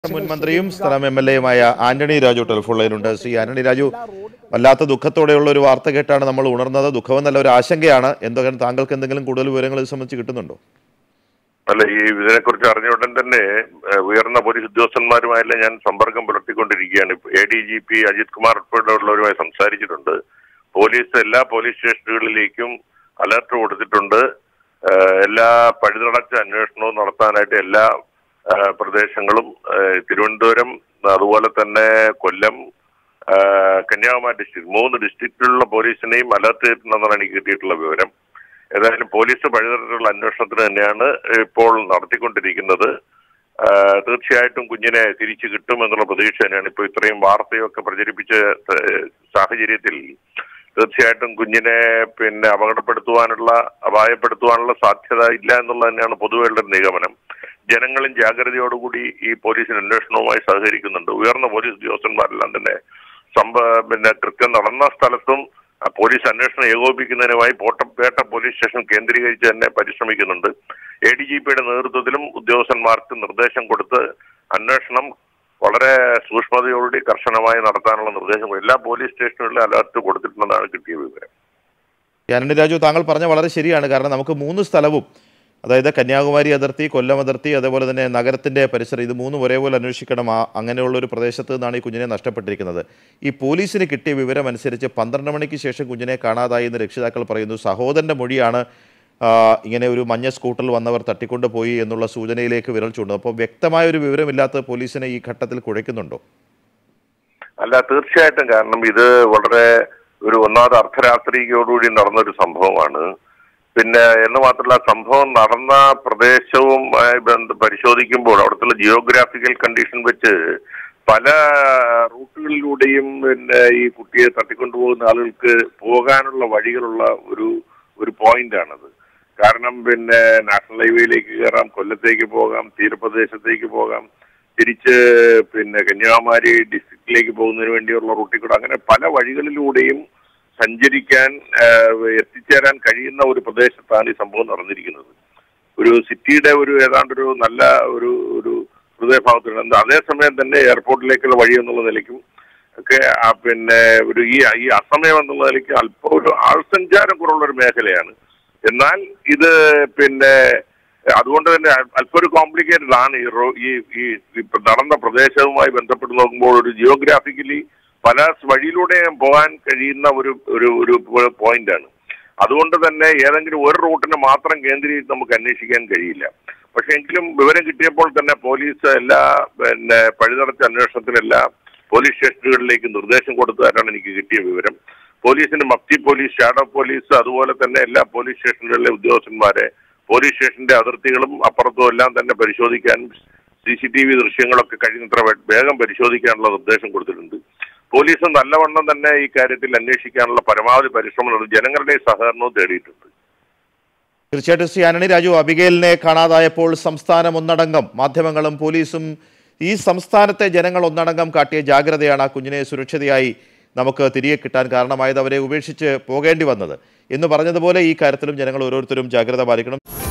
മുൻ മന്ത്രിയും സ്ഥലം എം എൽ എയുമായ ആന്റണി രാജു ടെലിഫോൺ ലൈനുണ്ട് ശ്രീ ആന്റണി രാജു വല്ലാത്ത ദുഃഖത്തോടെയുള്ള ഒരു വാർത്ത കേട്ടാണ് നമ്മൾ ഉണർന്നത് ദുഃഖമെന്നല്ല ഒരു ആശങ്കയാണ് എന്തൊക്കെ താങ്കൾക്ക് എന്തെങ്കിലും കൂടുതൽ വിവരങ്ങൾ ഇത് സംബന്ധിച്ച് കിട്ടുന്നുണ്ടോ അല്ല ഈ ഇതിനെക്കുറിച്ച് അറിഞ്ഞ ഉടൻ തന്നെ ഏഹ്, ഉയർന്ന പോലീസ് ഉദ്യോഗസ്ഥന്മാരുമായെല്ലാം ഞാൻ സമ്പർക്കം പുലർത്തിക്കൊണ്ടിരിക്കുകയാണ് A D G P Ajith Kumar ഉൾപ്പെടെയുള്ളവരുമായി സംസാരിച്ചിട്ടുണ്ട് പോലീസ് എല്ലാ പോലീസ് സ്റ്റേഷനുകളിലേക്കും അലർട്ട് കൊടുത്തിട്ടുണ്ട് ഏഹ്, എല്ലാ പഴുതടച്ച അന്വേഷണവും നടത്താനായിട്ട് എല്ലാ ഏഹ്, പ്രദേശങ്ങളും ഏഹ്, തിരുവനന്തപുരം അതുപോലെ തന്നെ കൊല്ലം ഏഹ്, കന്യാകുമാരി ഡിസ്ട്രിക്ട് മൂന്ന് ഡിസ്ട്രിക്റ്റിലുള്ള പോലീസിനെയും അലർട്ട് ചെയ്തിട്ടുണ്ടെന്നാണ് എനിക്ക് കിട്ടിയിട്ടുള്ള വിവരം ഏതായാലും പോലീസ് പഴുതടച്ചുള്ള അന്വേഷണത്തിന് തന്നെയാണ് ഇപ്പോൾ നടത്തിക്കൊണ്ടിരിക്കുന്നത് ആ, തീർച്ചയായിട്ടും കുഞ്ഞിനെ തിരിച്ചു കിട്ടുമെന്നുള്ള പ്രതീക്ഷ തന്നെയാണ് ഇപ്പോൾ ഇത്രയും വാർത്തയൊക്കെ പ്രചരിപ്പിച്ച ഏഹ്, സാഹചര്യത്തിൽ തീർച്ചയായിട്ടും കുഞ്ഞിനെ പിന്നെ അപകടപ്പെടുത്തുവാനുള്ള അപായപ്പെടുത്തുവാനുള്ള സാധ്യത ഇല്ല എന്നുള്ളത് തന്നെയാണ് പൊതുവെയുള്ള ഒരു നിഗമനം ജനങ്ങളും ജാഗ്രതയോടുകൂടി ഈ പോലീസിന് അന്വേഷണവുമായി സഹകരിക്കുന്നുണ്ട് ഉയർന്ന പോലീസ് ഉദ്യോഗസ്ഥന്മാരെല്ലാം തന്നെ സംഭ പിന്നെ കൃത്യം നടന്ന സ്ഥലത്തും ആ, പോലീസ് അന്വേഷണം ഏകോപിക്കുന്നതിനുമായി പോട്ടപ്പേട്ട പോലീസ് സ്റ്റേഷൻ കേന്ദ്രീകരിച്ച് തന്നെ പരിശ്രമിക്കുന്നുണ്ട് എ ഡി ജി പിയുടെ നേതൃത്വത്തിലും ഉദ്യോഗസ്ഥന്മാർക്ക് നിർദ്ദേശം കൊടുത്ത് അന്വേഷണം വളരെ സൂക്ഷ്മതയോടുകൂടി കർശനമായി നടത്താനുള്ള നിർദ്ദേശം കൊടുത്തു. എല്ലാ പോലീസ് സ്റ്റേഷനുകളിലും അലർട്ട് കൊടുത്തിട്ടുണ്ടെന്നാണ് കിട്ടിയ വിവരം ശ്രീ ആന്റണി രാജു താങ്കൾ പറഞ്ഞ വളരെ ശരിയാണ് കാരണം നമുക്ക് മൂന്ന് സ്ഥലവും അതായത് കന്യാകുമാരി അതിർത്തി കൊല്ലം അതിർത്തി അതേപോലെ തന്നെ നഗരത്തിന്റെ പരിസരം ഇത് മൂന്നും ഒരേപോലെ അന്വേഷിക്കണം ആ അങ്ങനെയുള്ള ഒരു പ്രദേശത്ത് നിന്നാണ് ഈ കുഞ്ഞിനെ നഷ്ടപ്പെട്ടിരിക്കുന്നത് ഈ പോലീസിന് കിട്ടിയ വിവരം അനുസരിച്ച് പന്ത്രണ്ട് മണിക്ക് ശേഷം കുഞ്ഞിനെ കാണാതായി എന്ന് രക്ഷിതാക്കൾ പറയുന്നു സഹോദരന്റെ മൊഴിയാണ് ആ, ഇങ്ങനെ ഒരു മഞ്ഞ സ്കൂട്ടറിൽ വന്നവർ തട്ടിക്കൊണ്ട് പോയി എന്നുള്ള സൂചനയിലേക്ക് വിരൽ ചൂണ്ടുന്നത് അപ്പോൾ വ്യക്തമായ ഒരു വിവരമില്ലാത്ത പോലീസിനെ ഈ ഘട്ടത്തിൽ കുഴയ്ക്കുന്നുണ്ടോ അല്ല തീർച്ചയായിട്ടും കാരണം ഇത് വളരെ ഒരു ഒന്നാമത് അർദ്ധരാത്രിയോടുകൂടി നടന്നൊരു സംഭവമാണ് പിന്നെ എന്ന് മാത്രമല്ല സംഭവം നടന്ന പ്രദേശവും ആയി ബന്ധ പരിശോധിക്കുമ്പോൾ അവിടുത്തെ ജിയോഗ്രാഫിക്കൽ കണ്ടീഷൻ വെച്ച് പല റൂട്ടുകളിലൂടെയും പിന്നെ ഈ കുട്ടിയെ തട്ടിക്കൊണ്ടുപോകുന്ന ആളുകൾക്ക് പോകാനുള്ള വഴികളുള്ള ഒരു ഒരു പോയിന്റാണത് കാരണം പിന്നെ നാഷണൽ ഹൈവേയിലേക്ക് കയറാം കൊല്ലത്തേക്ക് പോകാം തീരപ്രദേശത്തേക്ക് പോകാം തിരിച്ച് പിന്നെ കന്യാകുമാരി ഡിസ്ട്രിക്റ്റിലേക്ക് പോകുന്നതിന് വേണ്ടിയുള്ള റൂട്ടിൽ കൂടെ അങ്ങനെ പല വഴികളിലൂടെയും സഞ്ചരിക്കാൻ ആ, എത്തിച്ചേരാൻ കഴിയുന്ന ഒരു പ്രദേശത്താണ് ഈ സംഭവം നടന്നിരിക്കുന്നത് ഒരു സിറ്റിയുടെ ഒരു ഏതാണ്ട് ഒരു നല്ല ഒരു ഒരു ഹൃദയഭാഗത്തുണ്ട് അതേസമയം തന്നെ എയർപോർട്ടിലേക്കുള്ള വഴി എന്നുള്ള നിലയ്ക്കും ഒക്കെ ആ പിന്നെ ഒരു ഈ ഈ അസമയം എന്നുള്ള നിലയ്ക്ക് അല്പം ഒരു ആൾസഞ്ചാരം കുറവുള്ള ഒരു മേഖലയാണ് എന്നാൽ ഇത് പിന്നെ അതുകൊണ്ട് തന്നെ അൽ- അല്പം ഒരു കോംപ്ലിക്കേറ്റഡ് ആണ് ഈ റോ ഈ ഈ ഇപ്പൊ നടന്ന പ്രദേശവുമായി ബന്ധപ്പെട്ട് നോക്കുമ്പോൾ ഒരു ജിയോഗ്രാഫിക്കലി പല വഴിയിലൂടെയും പോകാൻ കഴിയുന്ന ഒരു ഒരു ഒരു പോയിന്റ് ആണ് അതുകൊണ്ട് തന്നെ ഏതെങ്കിലും ഒരു റൂട്ടിനെ മാത്രം കേന്ദ്രീകരിച്ച് നമുക്ക് അന്വേഷിക്കാൻ കഴിയില്ല പക്ഷെ എങ്കിലും വിവരം കിട്ടിയപ്പോൾ തന്നെ പോലീസ് എല്ലാ പിന്നെ പഴുതടച്ച അന്വേഷണത്തിലെല്ലാം പോലീസ് സ്റ്റേഷനുകളിലേക്ക് നിർദ്ദേശം കൊടുത്തതായിട്ടാണ് എനിക്ക് കിട്ടിയ വിവരം പോലീസിന് മഫ്തി പോലീസ് ഷാഡോ പോലീസ് അതുപോലെ തന്നെ എല്ലാ പോലീസ് സ്റ്റേഷനുകളിലെ ഉദ്യോഗസ്ഥന്മാരെ പോലീസ് സ്റ്റേഷന്റെ അതിർത്തികളും അപ്പുറത്തും എല്ലാം തന്നെ പരിശോധിക്കാനും സി സി ടി വി ദൃശ്യങ്ങളൊക്കെ കഴിയുന്നത്ര വേ- വേഗം പരിശോധിക്കാനുള്ള നിർദ്ദേശം കൊടുത്തിട്ടുണ്ട് പോലീസ് നല്ലവണ്ണം തന്നെ ഈ കാര്യത്തിൽ അന്വേഷിക്കാനുള്ള പരമാവധി പരിശ്രമം നടത്തി ജനങ്ങളുടെ സഹകരണവും തേടിയിട്ടുണ്ട് തീർച്ചയായിട്ടും ശ്രീ ആന്റണി രാജു അബിഗേലിനെ കാണാതായപ്പോൾ സംസ്ഥാനം ഒന്നടങ്കം മാധ്യമങ്ങളും പോലീസും ഈ സംസ്ഥാനത്തെ ജനങ്ങൾ ഒന്നടങ്കം കാട്ടിയ ജാഗ്രതയാണ് ആ കുഞ്ഞിനെ സുരക്ഷിതയായി നമുക്ക് തിരികെ കിട്ടാൻ കാരണമായത് അവരെ ഉപേക്ഷിച്ച് പോകേണ്ടി വന്നത് എന്ന് പറഞ്ഞതുപോലെ ഈ കാര്യത്തിലും ജനങ്ങൾ ഓരോരുത്തരും ജാഗ്രത പാലിക്കണം